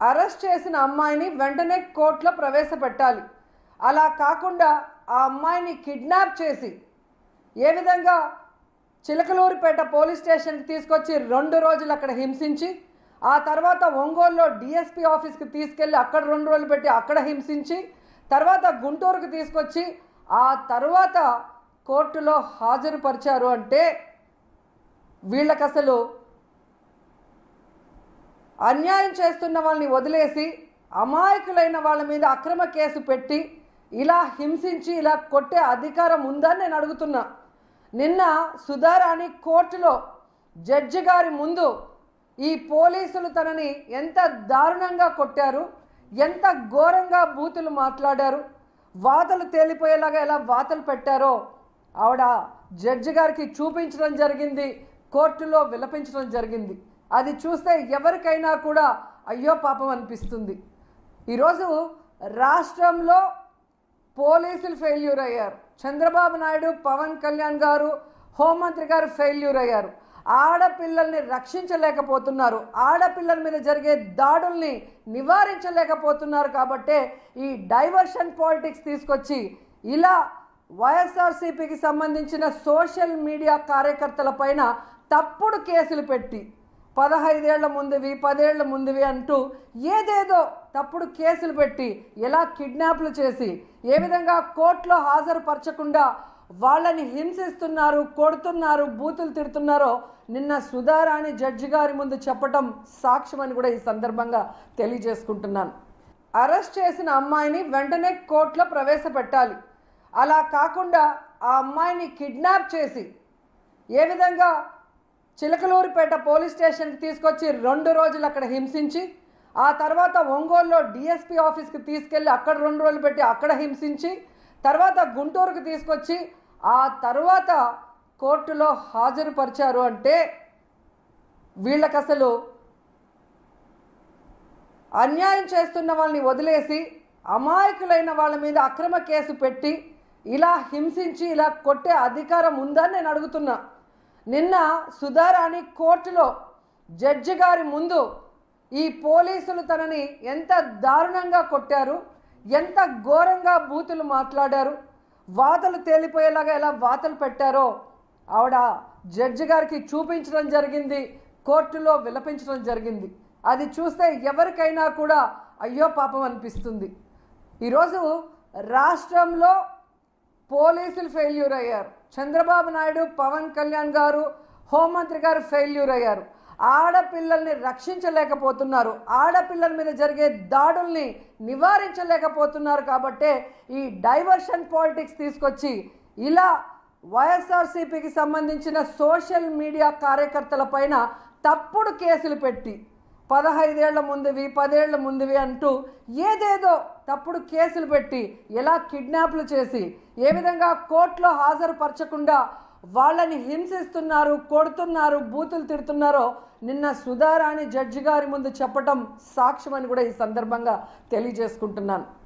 arrest చేసిన అమ్మాయిని వెంటనే కోర్టులో ప్రవేశపెట్టాలి అలా కాకుండా ఆ అమ్మాయిని కిడ్నాప్ చేసి ఏ విధంగా చిలకలూరిపేట పోలీస్ స్టేషన్కి తీసుకొచ్చి రెండు రోజులు అక్కడ హింసించి ఆ తర్వాత ఒంగోలులో డిఎస్పీ ఆఫీస్కి తీసుకెళ్ళి అక్కడ రెండు రోజులు పెట్టి అక్కడ హింసించి తర్వాత గుంటూరుకు తీసుకొచ్చి ఆ తర్వాత కోర్టులో హాజరుపరిచారు అంటే వీళ్ళకి అసలు అన్యాయం చేస్తున్న వాళ్ళని వదిలేసి అమాయకులైన వాళ్ళ మీద అక్రమ కేసు పెట్టి ఇలా హింసించి ఇలా కొట్టే అధికారం ఉందని నేను అడుగుతున్నా నిన్న సుధారాణి కోర్టులో జడ్జి గారి ముందు ఈ పోలీసులు తనని ఎంత దారుణంగా కొట్టారు ఎంత ఘోరంగా బూతులు మాట్లాడారు వాతలు తేలిపోయేలాగా ఎలా వాతలు పెట్టారో ఆవిడ జడ్జి గారికి చూపించడం జరిగింది కోర్టులో విలపించడం జరిగింది అది చూస్తే ఎవరికైనా కూడా అయ్యో పాపం అనిపిస్తుంది ఈరోజు రాష్ట్రంలో పోలీసులు ఫెయిల్యూర్ అయ్యారు చంద్రబాబు నాయుడు పవన్ కళ్యాణ్ గారు హోంమంత్రి గారు ఫెయిల్యూర్ అయ్యారు ఆడపిల్లల్ని రక్షించలేకపోతున్నారు ఆడపిల్లల మీద జరిగే దాడుల్ని నివారించలేకపోతున్నారు కాబట్టే ఈ డైవర్షన్ పాలిటిక్స్ తీసుకొచ్చి ఇలా వైఎస్ఆర్సీపీకి సంబంధించిన సోషల్ మీడియా కార్యకర్తల పైన తప్పుడు కేసులు పెట్టి పదహైదేళ్ల ముందువి పదేళ్ల ముందువి అంటూ ఏదేదో తప్పుడు కేసులు పెట్టి ఎలా కిడ్నాప్లు చేసి ఏ విధంగా కోర్టులో హాజరుపరచకుండా వాళ్ళని హింసిస్తున్నారు కొడుతున్నారు బూతులు తిడుతున్నారో నిన్న సుధారాణి జడ్జి గారి ముందు చెప్పటం సాక్ష్యమని కూడా ఈ సందర్భంగా తెలియజేసుకుంటున్నాను అరెస్ట్ చేసిన అమ్మాయిని వెంటనే కోర్టులో ప్రవేశపెట్టాలి అలా కాకుండా ఆ అమ్మాయిని కిడ్నాప్ చేసి ఏ విధంగా చిలకలూరిపేట పోలీస్ స్టేషన్కి తీసుకొచ్చి రెండు రోజులు అక్కడ హింసించి ఆ తర్వాత ఒంగోలులో డిఎస్పీ ఆఫీస్కి తీసుకెళ్ళి అక్కడ రెండు రోజులు పెట్టి అక్కడ హింసించి తర్వాత గుంటూరుకు తీసుకొచ్చి ఆ తర్వాత కోర్టులో హాజరుపరిచారు అంటే వీళ్ళకి అసలు అన్యాయం చేస్తున్న వాళ్ళని వదిలేసి అమాయకులైన వాళ్ళ మీద అక్రమ కేసు పెట్టి ఇలా హింసించి ఇలా కొట్టే అధికారం ఉందని నేను అడుగుతున్నా నిన్న సుధారాణి కోర్టులో జడ్జి గారి ముందు ఈ పోలీసులు తనని ఎంత దారుణంగా కొట్టారు ఎంత ఘోరంగా బూతులు మాట్లాడారు వాతలు తేలిపోయేలాగా ఎలా వాతలు పెట్టారో ఆవిడ జడ్జి గారికి చూపించడం జరిగింది కోర్టులో విలపించడం జరిగింది అది చూస్తే ఎవరికైనా కూడా అయ్యో పాపం అనిపిస్తుంది ఈరోజు రాష్ట్రంలో పోలీసులు ఫెయిల్యూర్ అయ్యారు చంద్రబాబు నాయుడు పవన్ కళ్యాణ్ గారు హోంమంత్రి గారు ఫెయిల్యూర్ అయ్యారు ఆడపిల్లల్ని రక్షించలేకపోతున్నారు ఆడపిల్లల మీద జరిగే దాడుల్ని నివారించలేకపోతున్నారు కాబట్టే ఈ డైవర్షన్ పాలిటిక్స్ తీసుకొచ్చి ఇలా వైఎస్ఆర్సీపీకి సంబంధించిన సోషల్ మీడియా కార్యకర్తల పైన తప్పుడు కేసులు పెట్టి పదహైదేళ్ల ముందువి పదేళ్ల ముందువి అంటూ ఏదేదో తప్పుడు కేసులు పెట్టి ఎలా కిడ్నాప్లు చేసి ఏ విధంగా కోర్టులో హాజరుపరచకుండా వాళ్ళని హింసిస్తున్నారు కొడుతున్నారు బూతులు తిడుతున్నారో నిన్న సుధారాణి జడ్జి గారి ముందు చెప్పటం సాక్ష్యమని కూడా ఈ సందర్భంగా తెలియజేసుకుంటున్నాను